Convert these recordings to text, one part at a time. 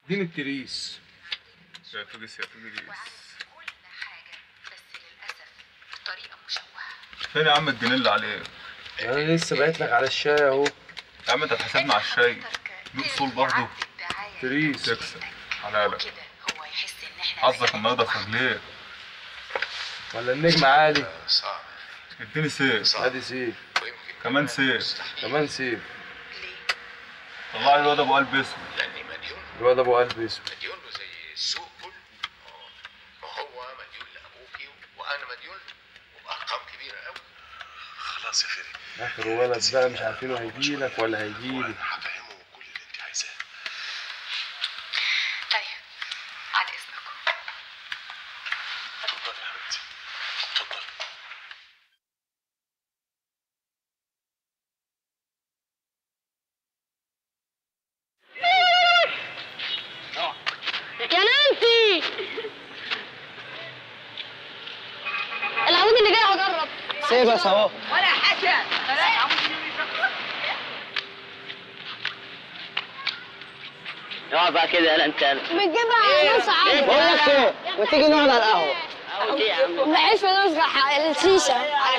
اديني التريس يا تونس يا تونس كل حاجة بس للأسف بطريقة مشوهة فين يا عم الجنيه اللي عليه انا لسه بعت لك على الشاي اهو يا عم انت هتحاسبنا على الشاي له اصول برضه تريس تكسب حلالك كده هو يحس ان احنا حظك النهارده في رجليك ولا النجم عالي صعب اديني سيف ادي سيف ويمكن كمان سيف كمان سيف طلع لي الواد ابو قلب اسود لاني مديون الواد ابو قلب اسود مديون له زي السوق كله آه. وهو مديون لابوكي وانا مديون وبارقام كبيره قوي خلاص يا فريد اخر ولد بقى مش عارفينه هيجيلك ولا هيجيلي هفهمه كل اللي انت عايزاه طيب على اذنكم اتفضلي يا حبيبتي اتفضلي يا نانسي العمود اللي جاي هجرب سيب بس اهو اقعد بقى كده لا انت بتجيبها نص عادي بقول لك ايه ما تيجي نقعد على القهوه بحس نص الشيشه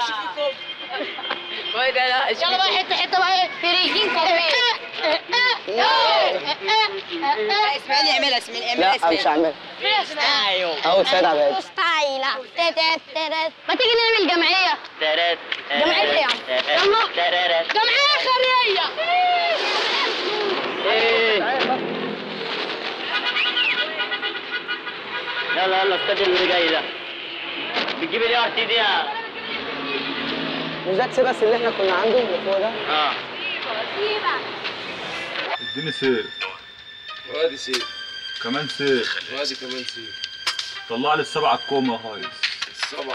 يلا بقى حته حته بقى ايه فريقين كافيه اسماعيل يعملها اسماعيل لا اعملها مش هعملها ايوه اهو سيد عباد ستايلة تتت تتت ما تيجي نعمل جمعية ترات جمعية ايه يا عم؟ يلا جمعية خيرية يلا يلا استاذ اللي جاي ده بتجيب الاي ار تي دي مش ده بس اللي احنا كنا عنده اللي فوق ده اه اديني سيف وادي سيف كمان سيف وادي كمان سيف طلع لي السبعة الكومة يا ريس السبعة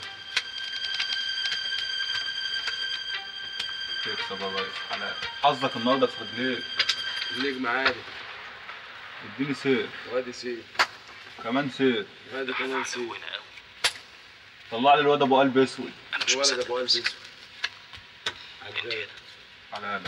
تكسب يا ريس حلال حظك النهارده في رجليك النجم عالي اديني سيف وادي سيف كمان سيف وادي كمان سيف طلع لي الواد ابو قلب اسود الولد ابو قلب اسود عجبان. حلالك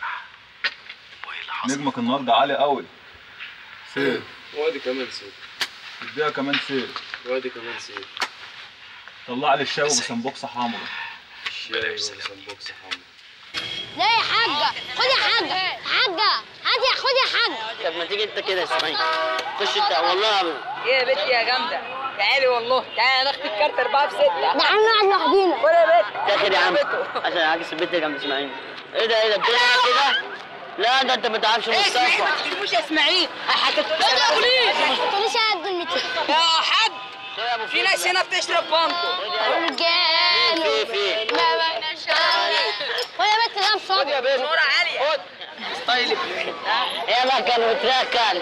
نجمك النهارده عالي قوي سيف وادي كمان سيف اديها كمان سيف وادي كمان سيف طلع لي الشاي بسمبوكسة حمرا الشاي والسمبوكس حامض لا يا حاجة خد يا حاجة حاجة هات يا خد يا حاجة طب ما تيجي انت كده يا اسماعيل خش انت والله ايه يا بنتي يا جامده تعالي والله تعالي ناخد الكارت 4 في 6 ده احنا نقعد لوحدينا ولا يا بنت تاخد يا عم عشان عكس البيت جنب اسماعيل ايه ده ايه ده بتلعب كده لا ده انت ما تعرفش ايه اسماعيل ما مصطفى تخدموش يا اسماعيل هتتفشل ما تقوليش قد المتر يا حاج في ناس هنا بتشرب بانكو رجال في في ما بقناش ولا بنت ده بصوت يا بنت صورة عالية خد ستايلك يا مكان وتركن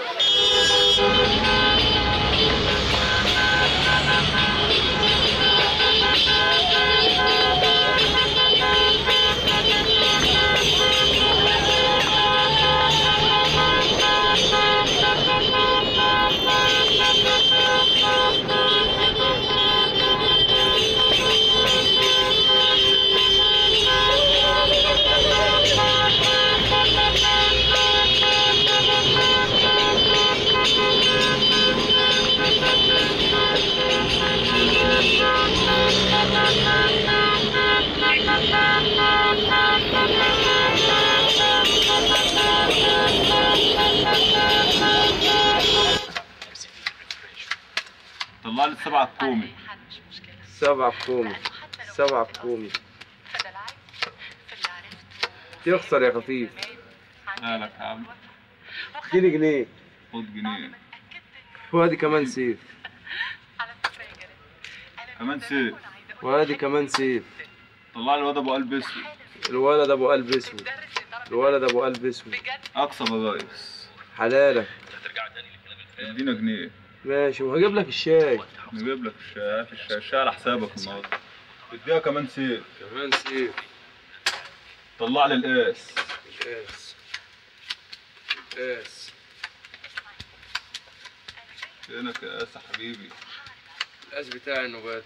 طلع لي السبعة الكومي مش مشكلة سبعة كومي سبعة كومي فده العيب في اللي عرفته تخسر يا خفيف مالك يا عم اديني جنيه خد جنيه وادي كمان سيف على فكرة يا جلال أنا كمان من سيف. زمان وأنا عايزة أقول وادي كمان سيف طلع لي الواد ابو قلب اسود الولد ابو قلب اسود مدرس يضرب الولد ابو قلب اسود بجد اكسب يا ريس حلالك ادينا جنيه ماشي وهجيب لك الشاي نجيب لك الشاي هات الشاي الشاي على حسابك النهارده اديها كمان سيف كمان سيف طلع لي القاس القاس القاس فينك يا قاس يا حبيبي القاس بتاعي النباتي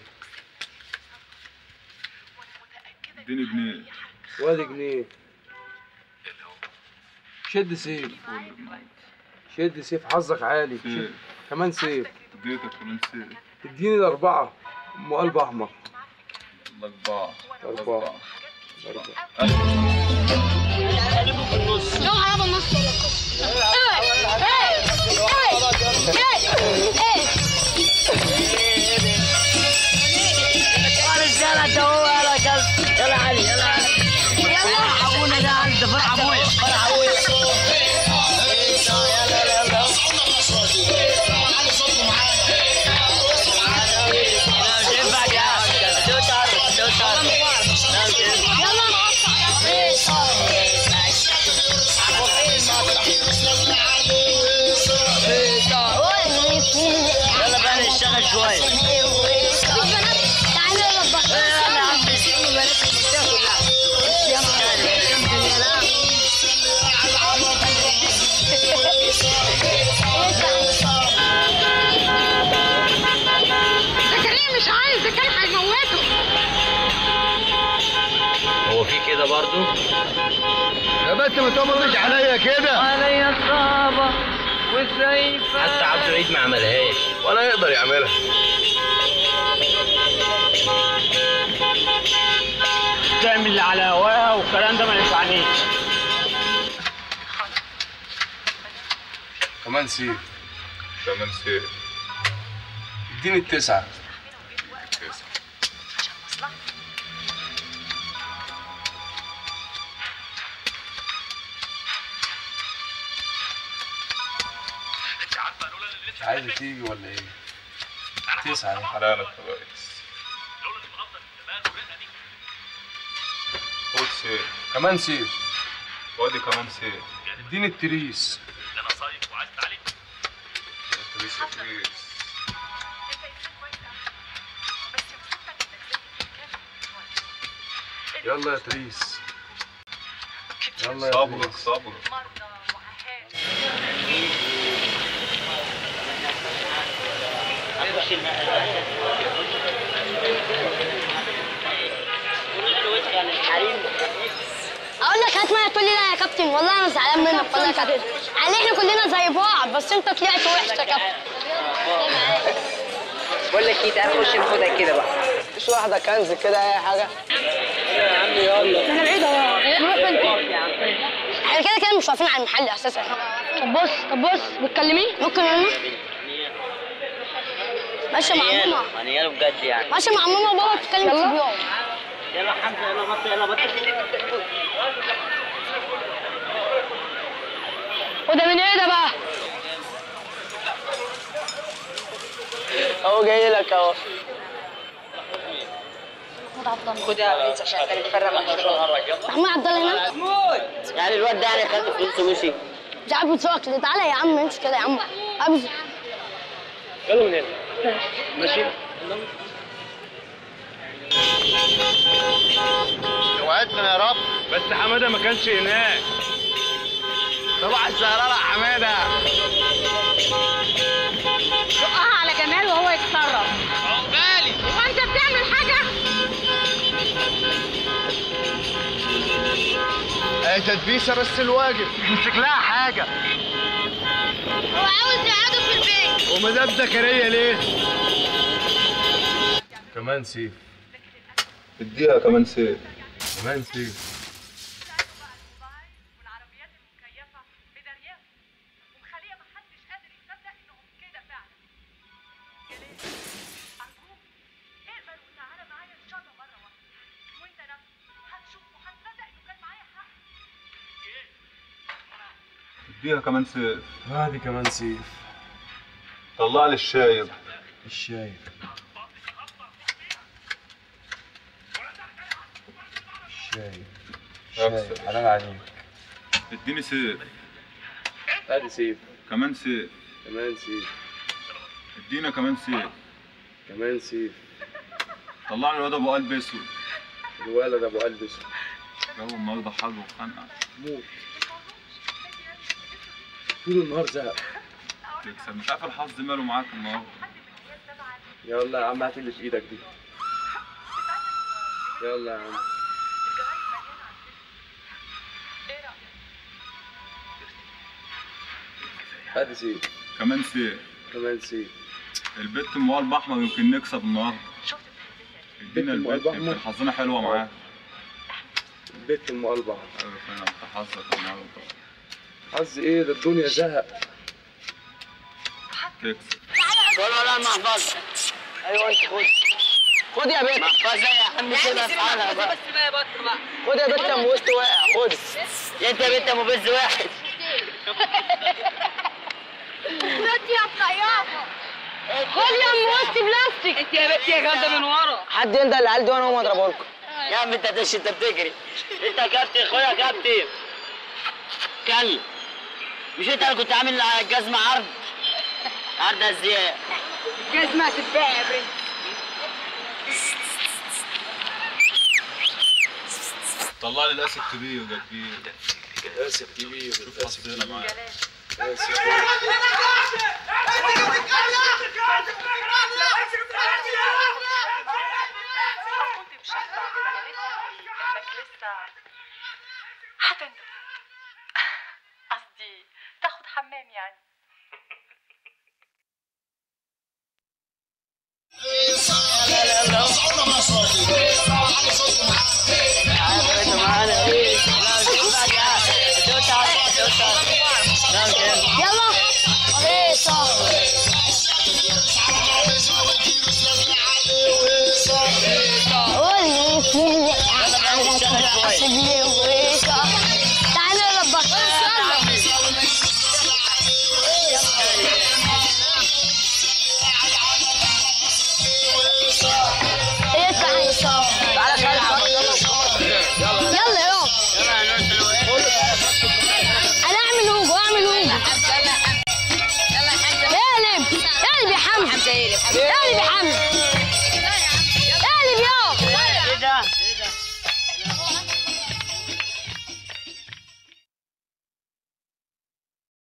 اديني جنيه وادي جنيه شد سيف شد سيف حظك عالي سيف. شد. كمان سيف اديتك كمان سيف اديني الأربعة أم قلب أحمر الأربعة أربعة أربعة روح على النص ايه ايه ايه رجالة انت هو يلا كلب يلا علي يلا علي فرح ابونا ده انت فرح ابويا فرح ابويا يلا بقى نشتغل شوية تعالى يلا بقى يلا يا عم اسمعوا بنات المنطقة كلها زكريا مش عايز ده كان هيموته هو في كده برضو يا بنت ما تمرش عليا كده علي الصعبة والسيف حتى عبد العيد ما عملهاش ولا يقدر يعملها تعمل اللي على هواها والكلام ده ما ينفعنيش كمان سيف كمان سيف اديني التسعة مش عايزة تيجي ولا ايه؟ تسعة اهي. حلالك يا ريس خد سيف كمان سيف وادي كمان سيف اديني التريس تريس تريس انت انسان كويس قوي بس مصيبتك انك ذكي كامل شويه يلا يا تريس يلا يا صبرك تريس صبرك مرضى وعهات اقول لك هات معايا تقول لي لا يا كابتن والله انا زعلان منك والله يا كابتن على احنا كلنا زي بعض بس انت طلعت وحش يا كابتن بقول لك ايه تعالى نخش ناخدها كده بقى مش واحدة كنز كده اي حاجة احنا بعيد اهو نروح فين احنا كده كده مش واقفين على المحل اساسا طب بص طب بص بتكلميه ممكن انا ماشي مع ماما مانياله بجد يعني ماشي مع ماما وبابا تتكلم في اليوم يلا حمزة يلا بطل يلا بطل وده من ايه ده بقى اهو جاي لك اهو خدها يا برنس عشان تفرق محمود عبد الله هنا يعني الواد ده يعني خد فلوس ومشي مش عارف بتسوق ليه تعالى يا عم امشي كده يا عم ابزي يلا من هنا ماشي وعدنا يا رب بس حماده ما كانش هناك صباح الزهراء يا حماده زقها على جمال وهو يتصرف عقبالي هو انت بتعمل حاجه اي تدبيسه بس الواجب مسك لها حاجه هو عاوز يقعدوا في البيت ومدام زكريا ليه؟ كمان سيف اديها كمان سيف كمان سيف والعربيات المكيفه بدريات ومخليه محدش قادر يصدق انهم كده فعلا جلال ارجوك اقبل وتعالى معايا ان شاء الله مره واحده وانت نفسك هتشوف وهتصدق انه كان معايا حق اديها كمان سيف هادي كمان سيف طلع لي الشايب الشاي الشاي أكسر. الشاي حلال عليك اديني سيف ادي سيف كمان سيف كمان سيف ادينا كمان سيف كمان سيف طلع لي الواد ابو قلب اسود الولد ابو قلب اسود جو النهارده حلو وخانقه موت طول النهار زهق تكسب مش عارف الحظ ماله معاك النهارده يلا يا عم هات اللي في ايدك دي يلا يا عم ايه رايك ادي سي كمان سي كمان سي البت ام قلب احمر يمكن نكسب النهارده ادينا بنت أم البت قلب أحمر؟ يمكن حظنا حلوه معاه بيت ام قلب أحمر. ايوه فعلا انت حظك النهارده حظ ايه ده الدنيا زهق تكسب ولا لا المحفظة ايوه انت خد خد يا بنت محفظة يا عم سيبها في حالها بقى بس بقى بطل بقى خد يا بنت ام وسط واقع خد انت يا بنت ام بز واحد بنتي يا طيابه خد يا ام وسط بلاستيك انت يا بنتي يا جامده من ورا حد يندى العيال دي وانا هقوم اضربه لكم يا عم انت دش انت بتجري انت يا كابتن خد يا كابتن كلب مش انت اللي كنت عامل الجزمة عرض عرض ازياء جزمه تتباع يا بنت طلع لي الاسد كبير ده كبير اسف كبير شوف حظنا معاه اسف كنت مشيت بعد ما قالت لي انك لسه هتندم قصدي تاخد حمام يعني يلا ايه صح قول لي